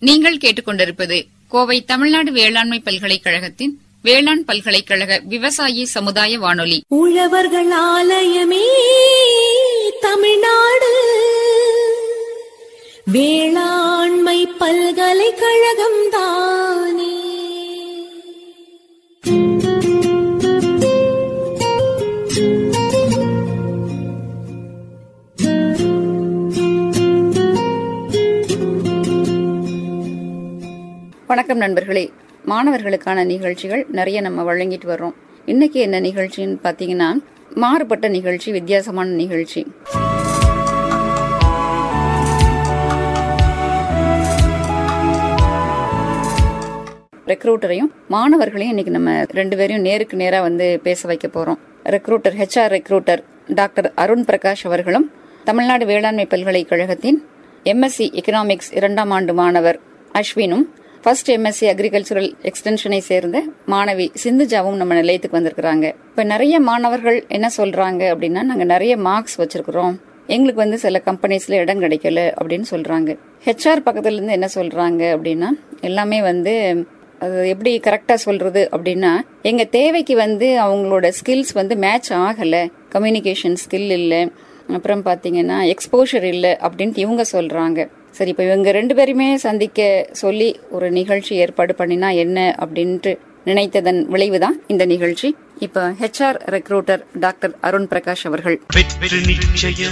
நீங்கள் கேட்டுக்கொண்டிருப்பது கோவை தமிழ்நாடு வேளாண்மை பல்கலைக்கழகத்தின் வேளாண் பல்கலைக்கழக விவசாயி சமுதாய வானொலி உழவர்கள் ஆலயமே தமிழ்நாடு வேளாண்மை பல்கலைக்கழகம் தானே வணக்கம் நண்பர்களே மாணவர்களுக்கான நிகழ்ச்சிகள் நிறைய நம்ம வழங்கிட்டு வர்றோம் இன்னைக்கு என்ன நிகழ்ச்சின்னு பாத்தீங்கன்னா மாறுபட்ட நிகழ்ச்சி வித்தியாசமான நிகழ்ச்சி ரெக்ரூட்டரையும் மாணவர்களையும் இன்னைக்கு நம்ம ரெண்டு பேரையும் நேருக்கு நேரா வந்து பேச வைக்க போறோம் recruiter HR recruiter doctor Arun Prakash அவர்களும் தமிழ்நாடு வேளாண்மை பல்கலைக்கழகத்தின் எம்எஸ்சி எக்கனாமிக்ஸ் இரண்டாம் ஆண்டு மாணவர் அஸ்வினும் ஃபர்ஸ்ட் எம்எஸ்சி அக்ரிகல்ச்சரல் எக்ஸ்டென்ஷனை சேர்ந்த மாணவி சிந்துஜாவும் நம்ம நிலையத்துக்கு வந்திருக்கிறாங்க இப்ப நிறைய மாணவர்கள் என்ன சொல்றாங்க அப்படின்னா நாங்க நிறைய மார்க்ஸ் வச்சிருக்கிறோம் எங்களுக்கு வந்து சில கம்பெனிஸ்ல இடம் கிடைக்கல அப்படின்னு சொல்றாங்க ஹெச்ஆர் பக்கத்துல இருந்து என்ன சொல்றாங்க அப்படின்னா எல்லாமே வந்து அது எப்படி கரெக்டா சொல்றது அப்படின்னா எங்க தேவைக்கு வந்து அவங்களோட ஸ்கில்ஸ் வந்து மேட்ச் ஆகல கம்யூனிகேஷன் ஸ்கில் இல்ல அப்புறம் பாத்தீங்கன்னா எக்ஸ்போஷர் இல்ல அப்படின்ட்டு இவங்க சொல்றாங்க சரி இப்ப இவங்க ரெண்டு பேருமே சந்திக்க சொல்லி ஒரு நிகழ்ச்சி ஏற்பாடு பண்ணினா என்ன அப்படின்ட்டு நினைத்ததன் விளைவுதான் இந்த நிகழ்ச்சி இப்ப HR recruiter doctor Arun Prakash அவர்கள் வெற்றி நிச்சய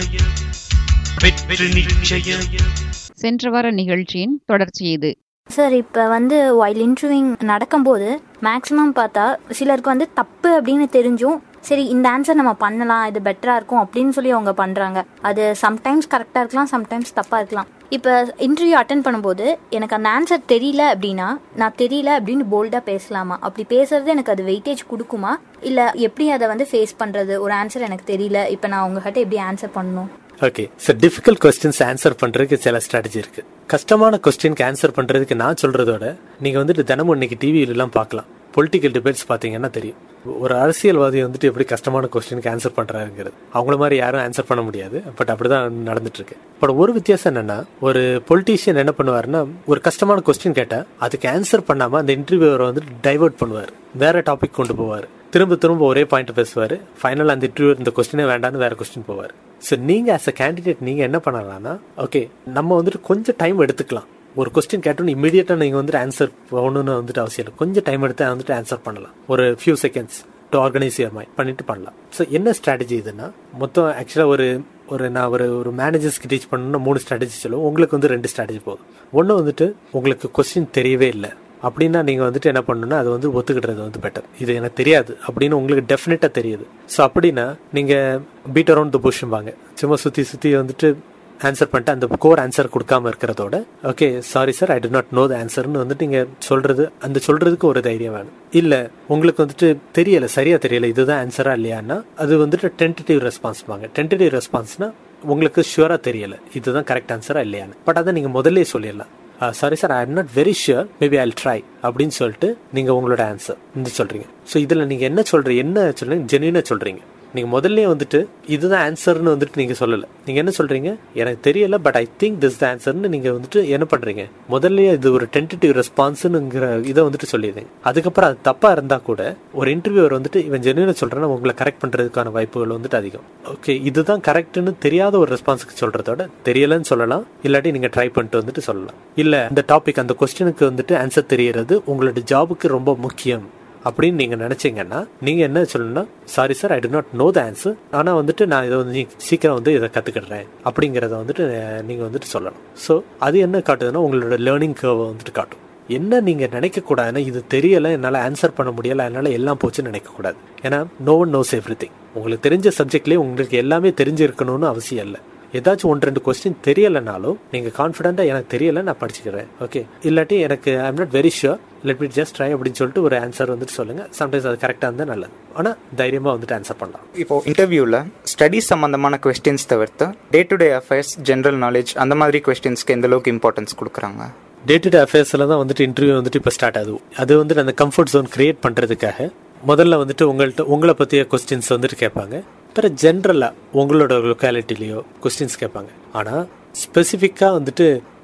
வெற்றி நிச்சய சென்ற வார நிகழ்ச்சியின் தொடர்ச்சி இது சார் இப்போ வந்து வைல் இன்டர்வியூங் நடக்கும்போது மேக்ஸிமம் பார்த்தா சிலருக்கு வந்து தப்பு அப்படின்னு தெரிஞ்சும் சரி இந்த ஆன்சர் நம்ம பண்ணலாம் இது பெட்டராக இருக்கும் அப்படின்னு சொல்லி அவங்க பண்ணுறாங்க அது சம்டைம்ஸ் கரெக்டாக இருக்கலாம் சம்டைம்ஸ் தப்பாக இருக்கலாம் இப்போ இன்டர்வியூ அட்டன் பண்ணும்போது எனக்கு அந்த ஆன்சர் தெரியல அப்படின்னா நான் தெரியல அப்படின்னு போல்டாக பேசலாமா அப்படி பேசுறது எனக்கு அது வெயிட்டேஜ் கொடுக்குமா இல்லை எப்படி அதை வந்து ஃபேஸ் பண்ணுறது ஒரு ஆன்சர் எனக்கு தெரியல இப்போ நான் உங்ககிட்ட எப்படி ஆன்சர் பண்ணணும் okay sir difficult questions answer பண்றதுக்கு சில ஸ்ட்ராட்டஜி இருக்கு கஷ்டமான கொஸ்டினுக்கு ஆன்சர் பண்றதுக்கு நான் சொல்றதோட நீங்க வந்துட்டு தினமும் இன்னைக்கு டிவியில எல்லாம் பார்க்கலாம் பொலிட்டிக்கல் டிபேட்ஸ் பாத்தீங்கன்னா தெரியும் ஒரு அரசியல்வாதி வந்துட்டு எப்படி கஷ்டமான கொஸ்டினுக்கு ஆன்சர் பண்றாருங்கிறது அவங்கள மாதிரி யாரும் ஆன்சர் பண்ண முடியாது பட் அப்படிதான் நடந்துட்டு இருக்கு பட் ஒரு வித்தியாசம் என்னன்னா ஒரு பொலிட்டீஷியன் என்ன பண்ணுவாருன்னா ஒரு கஷ்டமான கொஸ்டின் கேட்டா அதுக்கு ஆன்சர் பண்ணாம அந்த இன்டர்வியூவரை வந்துட்டு டைவர்ட் பண்ணுவார் வேற டாபிக் கொண்டு போவார் திரும்ப திரும்ப ஒரே பாயிண்ட் பேசுவார் ஃபைனல் அந்த இன்டர்வியூ இந்த கொஸ்டினே வேண்டாம்னு வேற கொஸ்டின் போவார் ஸோ நீங்கள் ஆஸ் அ கேண்டிடேட் நீங்கள் என்ன பண்ணலாம்னா ஓகே நம்ம வந்துட்டு கொஞ்சம் டைம் எடுத்துக்கலாம் ஒரு கொஸ்டின் கேட்டோன்னு இமீடியட்டாக நீங்கள் வந்துட்டு ஆன்சர் போகணும்னு வந்துட்டு அவசியம் இல்லை கொஞ்சம் டைம் எடுத்து வந்துட்டு ஆன்சர் பண்ணலாம் ஒரு few seconds to organise your mind பண்ணிட்டு பண்ணலாம் ஸோ என்ன ஸ்ட்ராட்டஜி இதுன்னா மொத்தம் ஆக்சுவலாக ஒரு ஒரு நான் ஒரு ஒரு மேனேஜர்ஸ்க்கு டீச் பண்ணணும்னா மூணு ஸ்ட்ராட்டஜி சொல்லுவோம் உங்களுக்கு வந்து ரெண்டு ஸ்ட்ராட்டஜி போதும் ஒன்று வந்துட்டு உங்களுக்கு கொஸ்டின் தெரியவே இல்லை அப்படின்னா நீங்கள் வந்துட்டு என்ன பண்ணணும்னா அது வந்து ஒத்துக்கிடுறது வந்து பெட்டர் இது எனக்கு தெரியாது அப்படின்னு உங்களுக்கு டெஃபினட்டாக தெரியுது ஸோ அப்படின்னா நீங்கள் பீட் அரௌண்ட் த புஷ்ம்பாங்க சும்மா சுற்றி சுற்றி வந்துட்டு ஆன்சர் பண்ணிட்டு அந்த கோர் ஆன்சர் கொடுக்காம இருக்கிறதோட okay sorry sir I do not know the ஆன்சர்னு வந்துட்டு நீங்க சொல்றது அந்த சொல்றதுக்கு ஒரு தைரியம் வேணும் இல்ல உங்களுக்கு வந்துட்டு தெரியல சரியா தெரியல இதுதான் ஆன்சரா இல்லையான்னா அது வந்துட்டு டென்டேட்டிவ் ரெஸ்பான்ஸ் பாங்க டென்டேட்டிவ் ரெஸ்பான்ஸ்னா உங்களுக்கு ஷுவரா தெரியல இதுதான் கரெக்ட் ஆன்சரா இல்லையான்னு பட் அதை நீங்க முதல்ல சொல்லிடலாம் sorry sir I am not very sure maybe I try அப்படின்னு சொல்லிட்டு நீங்க உங்களோட ஆன்சர் இந்த சொல்றீங்க ஸோ இதுல நீங்க என்ன சொல்றீங்க என்ன சொல்றீங்க ஜென்யூனா சொல்றீங்க நீங்க முதல்ல வந்துட்டு இதுதான் ஆன்சர்னு வந்துட்டு நீங்க சொல்லல நீங்க என்ன சொல்றீங்க எனக்கு தெரியல but I think this the ஆன்சர்னு நீங்க வந்துட்டு என்ன பண்றீங்க முதல்ல இது ஒரு டென்டேட்டிவ் ரெஸ்பான்ஸ்ங்கிற இதை வந்துட்டு சொல்லிடுங்க அதுக்கப்புறம் அது தப்பா இருந்தா கூட ஒரு இன்டர்வியூவர் வந்துட்டு இவன் ஜென்யூனா சொல்றேன்னா உங்களை கரெக்ட் பண்றதுக்கான வாய்ப்புகள் வந்துட்டு அதிகம் ஓகே இதுதான் கரெக்ட்னு தெரியாத ஒரு ரெஸ்பான்ஸுக்கு சொல்றதோட தெரியலன்னு சொல்லலாம் இல்லாட்டி நீங்க ட்ரை பண்ணிட்டு வந்துட்டு சொல்லலாம் இல்ல இந்த டாபிக் அந்த கொஸ்டினுக்கு வந்துட்டு ஆன்சர் தெரியறது உங்களோட ஜாபுக்கு ரொம்ப முக்கியம் அப்படின்னு நீங்க நினைச்சீங்கன்னா நீங்க என்ன சொல்லணும்னா sorry sir I do not know the answer ஆனா வந்துட்டு நான் இதை வந்து சீக்கிரம் வந்து இதை கத்துக்கிடுறேன் அப்படிங்கறத வந்துட்டு அஹ், நீங்க வந்துட்டு சொல்லணும் ஸோ அது என்ன காட்டுதுன்னா உங்களோட லேர்னிங் கர்வை வந்துட்டு காட்டும் என்ன நீங்க நினைக்க கூடாதுன்னா இது தெரியல என்னால ஆன்சர் பண்ண முடியல அதனால எல்லாம் போச்சுன்னு நினைக்க கூடாது ஏன்னா no one knows everything உங்களுக்கு தெரிஞ்ச சப்ஜெக்ட்லயே உங்களுக்கு எல்லாமே தெரிஞ்சிருக்கணும்னு அவசியம் இல்லை ஏதாச்சும் ஒன்று ரெண்டு கொஸ்டின் தெரியலனாலும் நீங்க கான்ஃபிடென்ட்டா எனக்கு தெரியல நான் படிச்சுக்கிறேன் ஓகே இல்லாட்டி எனக்கு I am not very sure let me just try அப்படின்னு சொல்லிட்டு ஒரு ஆன்சர் வந்துட்டு சொல்லுங்க சம்டைம்ஸ் அது கரெக்டாக இருந்தால் நல்லது ஆனால் தைரியமா வந்துட்டு ஆன்சர் பண்ணலாம் இப்போ இன்டர்வியூவில் ஸ்டடீஸ் சம்மந்தமான கொஸ்டின்ஸ் தவிர்த்து day to day affairs general knowledge அந்த மாதிரி கொஸ்டின்ஸ்க்கு எந்த அளவுக்கு இம்பார்ட்டன்ஸ் கொடுக்குறாங்க டே டு டே அஃபேர்ஸில் தான் வந்துட்டு இன்டர்வியூ வந்துட்டு இப்போ ஸ்டார்ட் ஆகுது அது வந்துட்டு அந்த கம்ஃபர்ட் ஜோன் கிரியேட் பண்ணுறதுக்காக முதல்ல வந்துட்டு உங்கள்கிட்ட உங்களை பற்றிய கொஸ்டின்ஸ் வந்துட்டு கேட்பாங்க அப்புறம் ஜென்ரலாக உங்களோட லொக்காலிட்டிலேயோ கொஸ்டின்ஸ் கேட்பாங்க ஆனால் ஸ்பெசிஃபிக்காக வந்துட்டு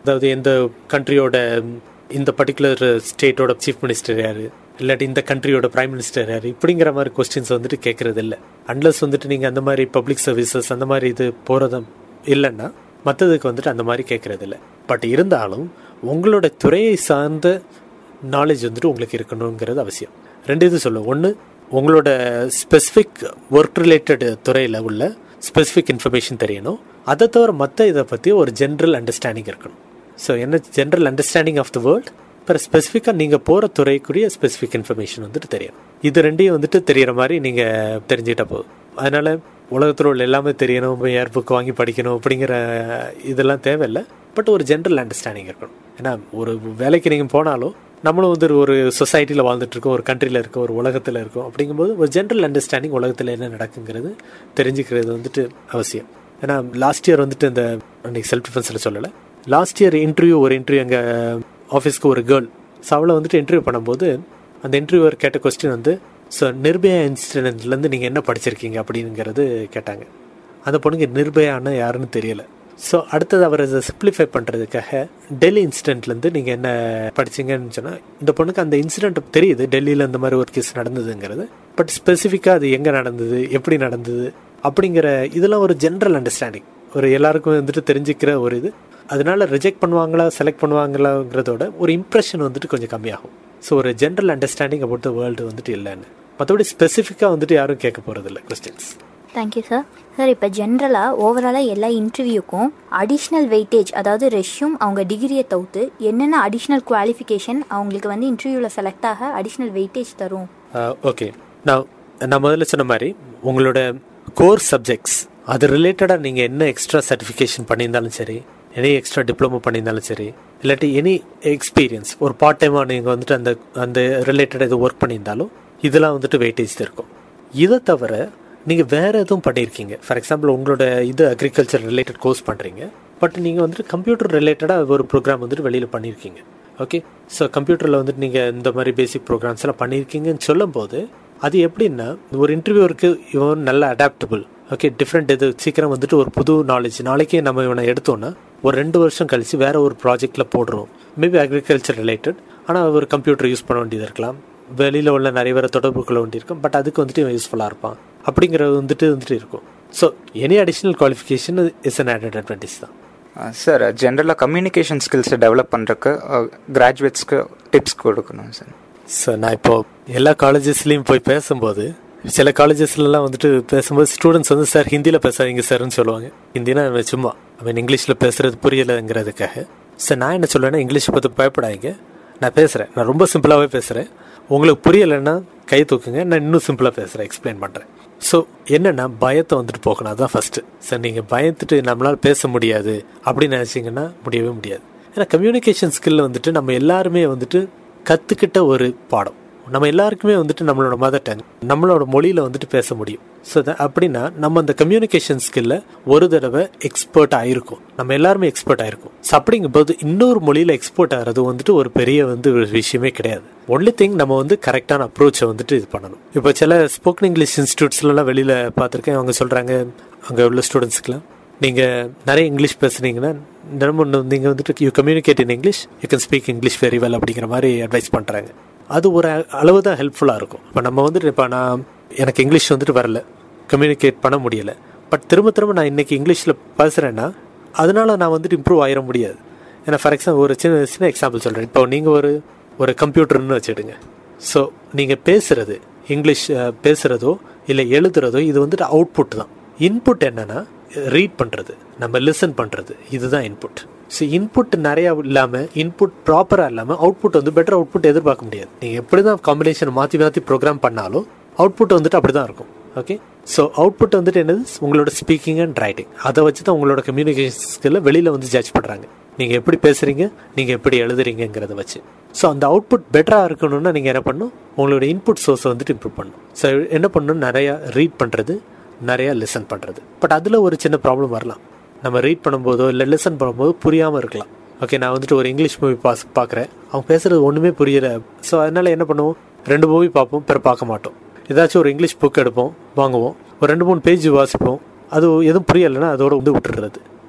அதாவது எந்த கண்ட்ரியோட இந்த பர்டிகுலர் ஸ்டேட்டோட சீஃப் மினிஸ்டர் யாரு இல்லாட்டி இந்த கண்ட்ரியோட பிரைம் மினிஸ்டர் யாரு இப்படிங்கிற மாதிரி கொஸ்டின்ஸ் வந்துட்டு கேட்கறது இல்லை அன்லஸ் வந்துட்டு நீங்கள் அந்த மாதிரி பப்ளிக் சர்வீசஸ் அந்த மாதிரி இது போகிறதும் இல்லைன்னா மற்றதுக்கு வந்துட்டு அந்த மாதிரி கேட்கறது இல்லை பட் இருந்தாலும் உங்களோட துறையை சார்ந்த நாலேஜ் வந்துட்டு உங்களுக்கு இருக்கணுங்கிறது அவசியம் ரெண்டு இது சொல்லுவோம் ஒன்று உங்களோட ஸ்பெசிஃபிக் ஒர்க் ரிலேட்டட் துறையில் உள்ள ஸ்பெசிஃபிக் இன்ஃபர்மேஷன் தெரியணும் அதை தவிர மற்ற இதை பற்றி ஒரு ஜென்ரல் அண்டர்ஸ்டாண்டிங் இருக்கணும் ஸோ என்ன general understanding of the world அப்புறம் ஸ்பெசிஃபிக்காக நீங்கள் போகிற துறைக்குரிய ஸ்பெசிஃபிக் இன்ஃபர்மேஷன் வந்துட்டு தெரியணும் இது ரெண்டையும் வந்துட்டு தெரியிற மாதிரி நீங்கள் தெரிஞ்சுக்கிட்டா போதும் அதனால் உலகத்தில் உள்ள எல்லாமே தெரியணும் ஏர் புக் வாங்கி படிக்கணும் அப்படிங்கிற இதெல்லாம் தேவையில்லை பட் ஒரு ஜென்ரல் அண்டர்ஸ்டாண்டிங் இருக்கணும் ஏன்னா ஒரு வேலைக்கு நீங்கள் போனாலும் நம்மளும் வந்து ஒரு சொசைட்டியில் வாழ்ந்துட்டு இருக்கோம் ஒரு கண்ட்ரியில் இருக்கோம் ஒரு உலகத்தில் இருக்கோம் அப்படிங்கும்போது ஒரு ஜென்ரல் அண்டர்ஸ்டாண்டிங் உலகத்தில் என்ன நடக்குங்கிறது தெரிஞ்சுக்கிறது வந்துட்டு அவசியம் ஏன்னா லாஸ்ட் இயர் வந்துட்டு இந்த அன்னைக்கு செல்ஃப் டிஃபென்ஸில் சொல்லலை லாஸ்ட் இயர் இன்டர்வியூ ஒரு இன்டர்வியூ எங்கள் ஆஃபீஸ்க்கு ஒரு கேர்ள் ஸோ அவளை வந்துட்டு இன்டர்வியூ பண்ணும்போது அந்த இன்டர்வியூவர் கேட்ட கொஸ்டின் வந்து ஸோ நிர்பயா இன்சிடென்ட்லேருந்து நீங்கள் என்ன படிச்சிருக்கீங்க அப்படிங்கிறது கேட்டாங்க அந்த பொண்ணுக்கு நிர்பயான்னு யாருன்னு தெரியல ஸோ அடுத்தது அவர் அதை சிம்பிளிஃபை பண்ணுறதுக்காக டெல்லி இன்சிடென்ட்லேருந்து நீங்கள் என்ன படிச்சீங்கன்னு சொன்னால் இந்த பொண்ணுக்கு அந்த இன்சிடென்ட் தெரியுது டெல்லியில் இந்த மாதிரி ஒரு கேஸ் நடந்ததுங்கிறது பட் ஸ்பெசிஃபிக்காக அது எங்கே நடந்தது எப்படி நடந்தது அப்படிங்கிற இதெல்லாம் ஒரு ஜென்ரல் அண்டர்ஸ்டாண்டிங் ஒரு எல்லாருக்கும் வந்துட்டு தெரிஞ்சுக்கிற ஒரு இது அதனால ரிஜெக்ட் பண்ணுவாங்களா செலக்ட் பண்ணுவாங்களாங்கிறதோட ஒரு இம்ப்ரெஷன் வந்துட்டு கொஞ்சம் கம்மியாகும் ஸோ ஒரு general understanding about the world வந்துட்டு இல்லைன்னு மற்றபடி ஸ்பெசிஃபிக்காக வந்துட்டு யாரும் கேட்க போகிறதில்ல கொஸ்டின்ஸ் தேங்க்யூ சார் சார் இப்போ ஜென்ரலாக ஓவராலாக எல்லா இன்டர்வியூக்கும் அடிஷ்னல் வெயிட்டேஜ் அதாவது ரெஷ்யூம் அவங்க டிகிரியை தவிர்த்து என்னென்ன அடிஷ்னல் குவாலிஃபிகேஷன் அவங்களுக்கு வந்து இன்டர்வியூவில் செலக்ட் ஆக அடிஷ்னல் வெயிட்டேஜ் தரும் ஓகே நான் நான் முதல்ல சொன்ன மாதிரி உங்களோட கோர் சப்ஜெக்ட்ஸ் அது ரிலேட்டடாக நீங்கள் என்ன எக்ஸ்ட்ரா சர்டிஃபிகேஷன் பண்ணியிருந்தாலும் சரி எனி எக்ஸ்ட்ரா டிப்ளமோ பண்ணியிருந்தாலும் சரி இல்லாட்டி எனி எக்ஸ்பீரியன்ஸ் ஒரு பார்ட் டைமாக நீங்கள் வந்துட்டு அந்த அந்த ரிலேட்டடாக இது ஒர்க் பண்ணியிருந்தாலும் இதெல்லாம் வந்துட்டு வெயிட்டேஜ் இருக்கும் இதை தவிர நீங்கள் வேறு எதுவும் பண்ணியிருக்கீங்க ஃபார் எக்ஸாம்பிள் உங்களோட இது அக்ரிகல்ச்சர் ரிலேட்டட் கோர்ஸ் பண்ணுறீங்க பட் நீங்கள் வந்துட்டு கம்ப்யூட்டர் ரிலேட்டடாக ஒரு ப்ரோக்ராம் வந்துட்டு வெளியில் பண்ணியிருக்கீங்க ஓகே ஸோ கம்ப்யூட்டரில் வந்துட்டு நீங்கள் இந்த மாதிரி பேசிக் ப்ரோக்ராம்ஸ் எல்லாம் பண்ணியிருக்கீங்கன்னு சொல்லும்போது அது எப்படின்னா ஒரு இன்டர்வியூருக்கு இவன் நல்ல அடாப்டபுள் ஓகே டிஃப்ரெண்ட் இது சீக்கிரம் வந்துட்டு ஒரு புது நாலேஜ் நாளைக்கே நம்ம இவனை எடுத்தோன்னா ஒரு ரெண்டு வருஷம் கழிச்சு வேற ஒரு ப்ராஜெக்டில் போடுறோம் மேபி அக்ரிகல்ச்சர் ரிலேட்டட் ஆனால் ஒரு கம்ப்யூட்டர் யூஸ் பண்ண வேண்டியது இருக்கலாம் வெளியில் உள்ள நிறைய பேரை தொடர்பு கொள்ள வேண்டியிருக்கும் பட் அதுக்கு வந்துட்டு இவன் யூஸ்ஃபுல்லாக இருப்பான் அப்படிங்கிறது வந்துட்டு வந்துட்டு இருக்கும் so any additional qualification is an added advantage தான் சார் ஜென்ரலாக கம்யூனிகேஷன் ஸ்கில்ஸை டெவலப் பண்ணுறக்கு கிராஜுவேட்ஸ்க்கு டிப்ஸ் கொடுக்கணும் சார் ஸோ நான் இப்போ எல்லா காலேஜஸ்லேயும் போய் பேசும்போது சில காலேஜஸ்லலாம் வந்துட்டு பேசும்போது ஸ்டூடெண்ட்ஸ் வந்து சார் ஹிந்தியில் பேசாதீங்க சார்னு சொல்லுவாங்க ஹிந்தினா அவன் சும்மா அவன் இங்கிலீஷில் பேசுறது புரியலைங்கிறதுக்காக சார் நான் என்ன சொல்லுவேன்னா இங்கிலீஷ் பார்த்து பயப்படாதீங்க நான் பேசுகிறேன் நான் ரொம்ப சிம்பிளாகவே பேசுகிறேன் உங்களுக்கு புரியலைன்னா கை தூக்குங்க நான் இன்னும் சிம்பிளாக பேசுகிறேன் எக்ஸ்பிளைன் பண்ணுறேன் ஸோ என்னென்னா பயத்தை வந்துட்டு போகணும் அதுதான் ஃபஸ்ட்டு சார் நீங்கள் பயந்துட்டு நம்மளால் பேச முடியாது அப்படின்னு நினச்சிங்கன்னா முடியவே முடியாது ஏன்னா கம்யூனிகேஷன் ஸ்கில் வந்துட்டு நம்ம எல்லாருமே வந்துட்டு கற்றுக்கிட்ட ஒரு பாடம் நம்ம எல்லாருக்குமே வந்துட்டு நம்மளோட மதர் டங் நம்மளோட மொழியில் வந்துட்டு பேச முடியும் ஸோ அப்படின்னா நம்ம அந்த கம்யூனிகேஷன் ஸ்கில்ல ஒரு தடவை எக்ஸ்பர்ட் ஆயிருக்கும் நம்ம எல்லாருமே எக்ஸ்பர்ட் ஆயிருக்கும் ஸோ அப்படிங்கும்போது இன்னொரு மொழியில் எக்ஸ்போர்ட் ஆகிறது வந்துட்டு ஒரு பெரிய வந்து ஒரு விஷயமே கிடையாது ஒன்லி திங் நம்ம வந்து கரெக்டான அப்ரோச்சை வந்துட்டு இது பண்ணணும் இப்போ சில ஸ்போக்கன் இங்கிலீஷ் இன்ஸ்டியூட்ஸ்லாம் வெளியில் பார்த்துருக்கேன் அவங்க சொல்கிறாங்க அங்கே உள்ள ஸ்டூடெண்ட்ஸ்க்குலாம் நீங்கள் நிறைய இங்கிலீஷ் பேசுனீங்கன்னா நம்ம நீங்கள் வந்துட்டு you communicate in English you can speak English very well அப்படிங்கிற மாதிரி அட்வைஸ் பண்ணுறாங்க அது ஒரு அளவு தான் ஹெல்ப்ஃபுல்லாக இருக்கும் இப்போ நம்ம வந்துட்டு இப்போ நான் எனக்கு இங்கிலீஷ் வந்துட்டு வரல கம்யூனிகேட் பண்ண முடியலை பட் திரும்ப திரும்ப நான் இன்னைக்கு இங்கிலீஷில் பேசுகிறேன்னா அதனால நான் வந்துட்டு இம்ப்ரூவ் ஆயிட முடியாது ஏன்னா ஃபார் எக்ஸாம்பிள் ஒரு சின்ன சின்ன எக்ஸாம்பிள் சொல்கிறேன் இப்போ நீங்கள் ஒரு ஒரு கம்ப்யூட்டர்னு வச்சுடுங்க ஸோ நீங்கள் பேசுகிறது இங்கிலீஷ் பேசுகிறதோ இல்லை எழுதுறதோ இது வந்துட்டு அவுட்புட் தான் இன்புட் என்னன்னா ரீட் பண்ணுறது நம்ம லிசன் பண்ணுறது இதுதான் இன்புட் ஸோ இன்புட் நிறையா இல்லாமல் இன்புட் ப்ராப்பராக இல்லாமல் அவுட்புட் வந்து பெட்டர் அவுட்புட் எதிர்பார்க்க முடியாது நீங்கள் எப்படி தான் காம்பினேஷன் மாற்றி மாற்றி ப்ரோக்ராம் பண்ணாலும் அவுட்புட் வந்துட்டு அப்படி தான் இருக்கும் ஓகே ஸோ அவுட்புட் வந்துட்டு என்னது உங்களோட ஸ்பீக்கிங் அண்ட் ரைட்டிங் அதை வச்சு தான் உங்களோட கம்யூனிகேஷன் ஸ்கில்ல வெளியில் வந்து ஜட்ஜ் பண்ணுறாங்க நீங்கள் எப்படி பேசுகிறீங்க நீங்கள் எப்படி எழுதுறீங்கிறத வச்சு ஸோ அந்த அவுட்புட் பெட்டராக இருக்கணும்னா நீங்கள் என்ன பண்ணணும் உங்களோட இன்புட் சோர்ஸை வந்துட்டு இம்ப்ரூவ் பண்ணணும் ஸோ என்ன பண்ணணும் நிறையா ரீட் பண்ணுறது நிறையா லிசன் பண்ணுறது பட் அதில் ஒரு சின்ன ப்ராப்ளம் வரலாம் நம்ம ரீட் பண்ணும்போதோ இல்லை லிசன் பண்ணும்போது புரியாமல் இருக்கலாம் ஓகே நான் வந்துட்டு ஒரு இங்கிலீஷ் மூவி பாஸ் பார்க்குறேன் அவங்க பேசுகிறது ஒன்றுமே புரியலை ஸோ அதனால் என்ன பண்ணுவோம் ரெண்டு மூவி பார்ப்போம் பிற பார்க்க மாட்டோம் ஏதாச்சும் ஒரு இங்கிலீஷ் புக் எடுப்போம் வாங்குவோம் ஒரு ரெண்டு மூணு பேஜ் வாசிப்போம் அது எதுவும் புரியலைன்னா அதோட வந்து விட்டுறது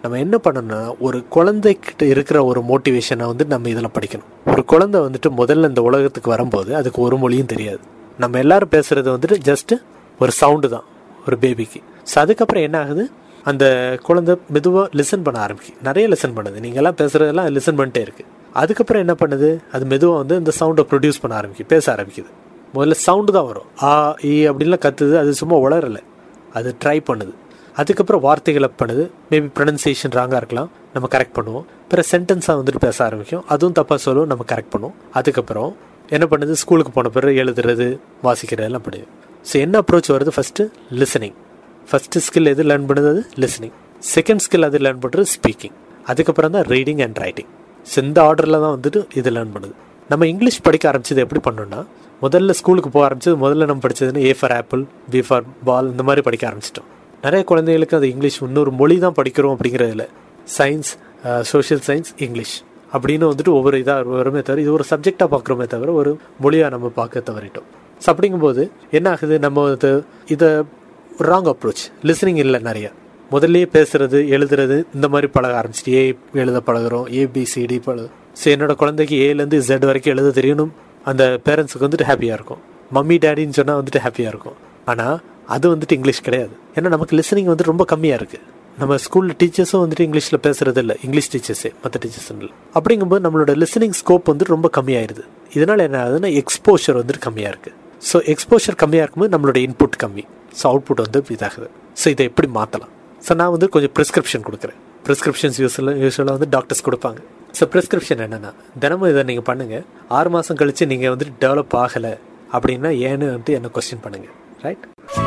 நம்ம என்ன பண்ணணும்னா ஒரு குழந்தைகிட்ட இருக்கிற ஒரு மோட்டிவேஷனை வந்து நம்ம இதில் படிக்கணும் ஒரு குழந்தை வந்துட்டு முதல்ல இந்த உலகத்துக்கு வரும்போது அதுக்கு ஒரு மொழியும் தெரியாது நம்ம எல்லாரும் பேசுறது வந்துட்டு ஜஸ்ட் ஒரு சவுண்டு தான் ஒரு பேபிக்கு ஸோ அதுக்கப்புறம் என்ன ஆகுது அந்த குழந்தை மெதுவாக லிசன் பண்ண ஆரம்பிக்கும் நிறைய லிசன் பண்ணுது நீங்க எல்லாம் பேசுறதெல்லாம் லிசன் பண்ணிட்டே இருக்கு அதுக்கப்புறம் என்ன பண்ணுது அது மெதுவாக வந்து இந்த சவுண்டை ப்ரொடியூஸ் பண்ண ஆரம்பிக்கும் பேச ஆரம்பிக்குது முதல்ல சவுண்டு தான் வரும் ஆ ஈ அப்படின்லாம் கத்துது அது சும்மா உளரல அது ட்ரை பண்ணுது அதுக்கப்புறம் வார்த்தைகளை பண்ணுது மேபி ப்ரொனன்சியேஷன் ராங்காக இருக்கலாம் நம்ம கரெக்ட் பண்ணுவோம் அப்புறம் சென்டென்ஸாக வந்துட்டு பேச ஆரம்பிக்கும் அதுவும் தப்பாக சொல்லும் நம்ம கரெக்ட் பண்ணுவோம் அதுக்கப்புறம் என்ன பண்ணுது ஸ்கூலுக்கு போன பிறகு எழுதுறது வாசிக்கிறது எல்லாம் பண்ணுது ஸோ என்ன அப்ரோச் வருது ஃபஸ்ட்டு லிசனிங் ஃபஸ்ட்டு ஸ்கில் எது லேர்ன் பண்ணுது அது லிசனிங் செகண்ட் ஸ்கில் அது லேர்ன் பண்ணுறது ஸ்பீக்கிங் அதுக்கப்புறம் தான் ரீடிங் அண்ட் ரைட்டிங் ஸோ இந்த ஆர்டரில் தான் வந்துட்டு இது லேர்ன் பண்ணுது நம்ம இங்கிலீஷ் படிக்க ஆரம்பிச்சது எப்படி பண்ணோம்னா முதல்ல ஸ்கூலுக்கு போக ஆரம்பிச்சது முதல்ல நம்ம படிச்சதுன்னு A for apple B for ball இந்த மாதிரி படிக்க ஆரம்பிச்சிட்டோம் நிறைய குழந்தைகளுக்கு அது இங்கிலீஷ் இன்னொரு மொழி தான் படிக்கிறோம் அப்படிங்கிறதுல சயின்ஸ் சோஷியல் சயின்ஸ் இங்கிலீஷ் அப்படின்னு வந்துட்டு ஒவ்வொரு இதாக வருமே தவிர இது ஒரு சப்ஜெக்டாக பார்க்குறோமே தவிர ஒரு மொழியாக நம்ம பார்க்க தவறிட்டோம் ஸோ அப்படிங்கும்போது என்ன ஆகுது நம்ம இது இதை ராங் அப்ரோச் லிசனிங் இல்லை நிறைய முதல்லயே பேசுறது எழுதுறது இந்த மாதிரி பழக ஆரம்பிச்சிட்டு ஏ எழுத பழகுறோம் ஏபிசிடி பழகு ஸோ என்னோட குழந்தைக்கு ஏலேருந்து ஜெட் வரைக்கும் எழுத தெரியணும் அந்த பேரண்ட்ஸுக்கு வந்துட்டு ஹாப்பியாக இருக்கும் மம்மி டேடின்னு சொன்னால் வந்துட்டு ஹாப்பியாக இருக்கும் ஆனால் அது வந்துட்டு இங்கிலீஷ் கிடையாது ஏன்னா நமக்கு லிசனிங் வந்து ரொம்ப கம்மியாக இருக்குது நம்ம ஸ்கூலில் டீச்சர்ஸும் வந்துட்டு இங்கிலீஷில் பேசுறது இல்லை இங்கிலீஷ் டீச்சர்ஸே மற்ற டீச்சர்ஸ் இல்லை அப்படிங்கும்போது நம்மளோட லிசனிங் ஸ்கோப் வந்து ரொம்ப கம்மியாயிருது இதனால என்ன ஆகுதுன்னா எக்ஸ்போஷர் வந்துட்டு கம்மியாக இருக்குது ஸோ எக்ஸ்போஷர் கம்மியாக இருக்கும்போது நம்மளோட இன்புட் கம்மி ஸோ அவுட்புட் வந்து இதாகுது ஸோ இதை எப்படி மாற்றலாம் ஸோ நான் வந்து கொஞ்சம் ப்ரிஸ்கிரிப்ஷன் கொடுக்குறேன் ப்ரிஸ்கிரிப்ஷன்ஸ் யூஸ்வலாக யூஸ்வலாக வந்து டாக்டர்ஸ் கொடுப்பாங்க ஸோ ப்ரிஸ்கிரிப்ஷன் என்னென்னா தினமும் இதை நீங்கள் பண்ணுங்கள் ஆறு மாதம் கழித்து நீங்கள் வந்துட்டு டெவலப் ஆகலை அப்படின்னா ஏன்னு வந்துட்டு என்ன கொஸ்டின் பண்ணுங்கள் ரைட்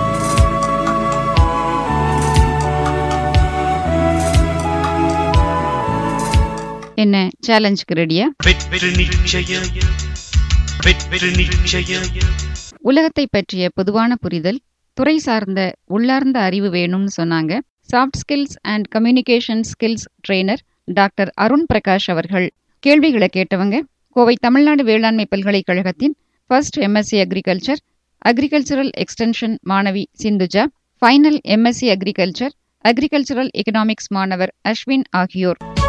என்ன சேலஞ்சுக்கு ரெடியா வெற்றி நிச்சயம் வெற்றி நிச்சயம் உலகத்தை பற்றிய பொதுவான புரிதல் துறை சார்ந்த உள்ளார்ந்த அறிவு வேணும்னு சொன்னாங்க soft skills and communication skills trainer doctor Arun Prakash அவர்கள் கேள்விகளை கேட்டவங்க கோவை தமிழ்நாடு வேளாண்மை பல்கலைக்கழகத்தின் first MSc agriculture agricultural extension மாணவி Sindhuja final MSc agriculture agricultural economics மாணவர் அஸ்வின் ஆகியோர்